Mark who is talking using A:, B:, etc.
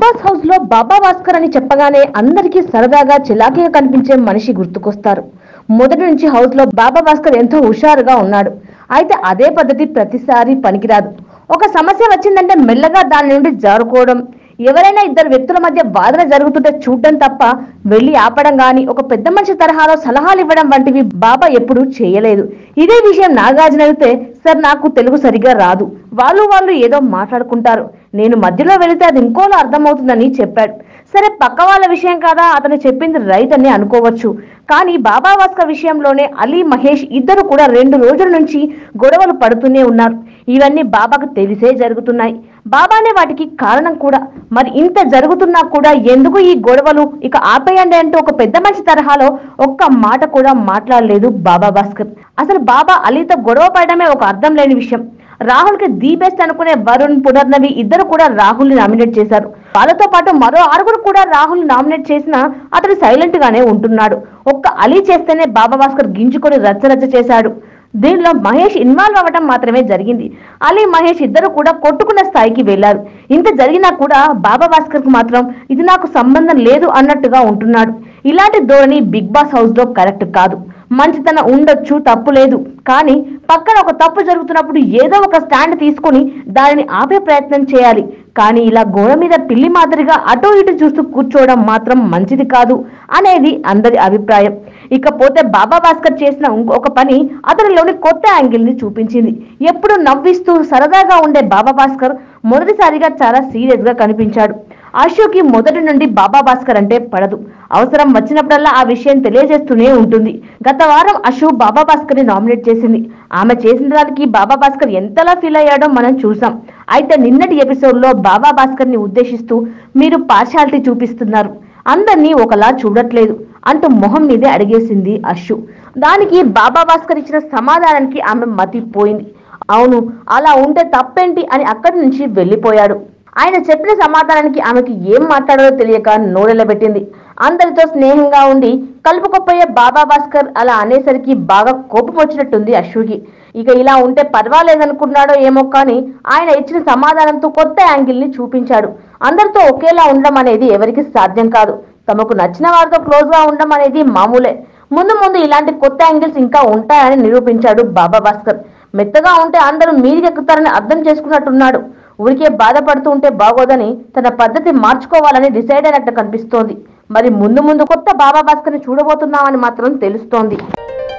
A: boss house లో బాబా భాస్కర్ అని చెప్పగానే అందరికీ సరదాగా చిలాకీగా కనిపించే మనిషి గుర్తుకొస్తారు మొదటి నుంచి హౌస్ లో బాబా భాస్కర్ ఎంతో హుషారుగా ఉన్నాడు అయితే అదే పద్ధతి ప్రతిసారి పనికిరాదు ఒక సమస్య వచ్చిందంటే మెల్లగా దాని నుండి జారుకోవడం ఎవరైనా ఇద్దరు వ్యక్తుల మధ్య వాదన జరుగుతుంటే చూడడం తప్ప వెళ్లి ఆపడం గాని ఒక పెద్ద మనిషి తరహాలో సలహాలు ఇవ్వడం వంటివి బాబా ఎప్పుడూ చేయలేదు ఇదే విషయం నాగార్జున అడిగితే సార్ నాకు తెలుగు సరిగా రాదు వాళ్ళు వాళ్ళు ఏదో మాట్లాడుకుంటారు నేను మధ్యలో వెళితే అది ఇంకోలా అర్థమవుతుందని చెప్పాడు సరే పక్క వాళ్ళ విషయం కాదా అతను చెప్పింది రైట్ అని అనుకోవచ్చు కానీ బాబా భాస్కర్ విషయంలోనే అలీ మహేష్ ఇద్దరు కూడా రెండు రోజుల నుంచి గొడవలు పడుతూనే ఉన్నారు ఇవన్నీ బాబాకు తెలిసే జరుగుతున్నాయి బాబానే వాటికి కారణం కూడా మరి ఇంత జరుగుతున్నా కూడా ఎందుకు ఈ గొడవలు ఇక ఆపేయండి అంటూ ఒక పెద్ద మనిషి తరహాలో ఒక్క మాట కూడా మాట్లాడలేదు బాబా భాస్కర్ అసలు బాబా అలీతో గొడవ పడడమే ఒక అర్థం లేని విషయం రాహుల్ కి ది బెస్ట్ అనుకునే వరుణ్ పునర్నవి ఇద్దరు కూడా రాహుల్ ని నామినేట్ చేశారు వాళ్ళతో పాటు మరో ఆరుగురు కూడా రాహుల్ నామినేట్ చేసినా అతడు సైలెంట్ గానే ఉంటున్నాడు ఒక్క అలీ చేస్తేనే బాబా భాస్కర్ గింజుకొని రచ్చరచ్చ చేశాడు దీనిలో మహేష్ ఇన్వాల్వ్ అవ్వడం మాత్రమే జరిగింది అలీ మహేష్ ఇద్దరు కూడా కొట్టుకున్న స్థాయికి వెళ్లారు ఇంత జరిగినా కూడా బాబా భాస్కర్ కు మాత్రం ఇది నాకు సంబంధం లేదు అన్నట్టుగా ఉంటున్నాడు ఇలాంటి ధోరణి బిగ్ బాస్ హౌస్ లో కరెక్ట్ కాదు మంచితనం ఉండొచ్చు తప్పు లేదు కానీ పక్కన ఒక తప్పు జరుగుతున్నప్పుడు ఏదో ఒక స్టాండ్ తీసుకుని దానిని ఆపే ప్రయత్నం చేయాలి కానీ ఇలా గోడ మీద పిల్లి మాదిరిగా అటు ఇటు చూస్తూ కూర్చోవడం మాత్రం మంచిది కాదు అనేది అందరి అభిప్రాయం ఇకపోతే బాబా భాస్కర్ చేసిన ఇంకొక పని అతనిలోని కొత్త యాంగిల్ ని చూపించింది ఎప్పుడు నవ్విస్తూ సరదాగా ఉండే బాబా భాస్కర్ మొదటిసారిగా చాలా సీరియస్ గా కనిపించాడు అశోక్కి మొదటి నుండి బాబా భాస్కర్ అంటే పడదు అవసరం వచ్చినప్పుడల్లా ఆ విషయం తెలియజేస్తూనే ఉంటుంది గత వారం అశు బాబా భాస్కర్ ని నామినేట్ చేసింది ఆమె చేసిన దానికి బాబా భాస్కర్ ఎంతలా ఫీల్ అయ్యాడో మనం చూసాం అయితే నిన్నటి ఎపిసోడ్ లో బాబా భాస్కర్ ని ఉద్దేశిస్తూ మీరు పార్షాలిటీ చూపిస్తున్నారు అందరినీ ఒకలా చూడట్లేదు అంటూ మొహం మీదే అడిగేసింది అశు దానికి బాబా భాస్కర్ ఇచ్చిన సమాధానానికి ఆమె మతిపోయింది అవును అలా ఉంటే తప్పేంటి అని అక్కడి నుంచి వెళ్ళిపోయాడు ఆయన చెప్పిన సమాధానానికి ఆమెకి ఏం మాట్లాడాలో తెలియక నోరెళ్ళబెట్టింది అందరితో స్నేహంగా ఉండి కలుపుకపోయే బాబా భాస్కర్ అలా అనేసరికి బాగా కోపం వచ్చినట్టుంది అశ్వుకి ఇక ఇలా ఉంటే పర్వాలేదనుకున్నాడో ఏమో కానీ ఆయన ఇచ్చిన సమాధానంతో కొత్త యాంగిల్ ని చూపించాడు అందరితో ఒకేలా ఉండడం అనేది ఎవరికి సాధ్యం కాదు తమకు నచ్చిన వారితో క్లోజ్ గా ఉండడం అనేది మామూలే ముందు ముందు ఇలాంటి కొత్త యాంగిల్స్ ఇంకా ఉంటాయని నిరూపించాడు బాబా భాస్కర్ మెత్తగా ఉంటే అందరూ మీదికెక్కుతారని అర్థం చేసుకున్నట్టున్నాడు ఊరికే బాధపడుతూ ఉంటే బాగోదని తన పద్ధతి మార్చుకోవాలని డిసైడ్ అయినట్టు కనిపిస్తోంది మరి ముందు ముందు కొత్త బాబా భాస్కర్ని చూడబోతున్నామని మాత్రం తెలుస్తోంది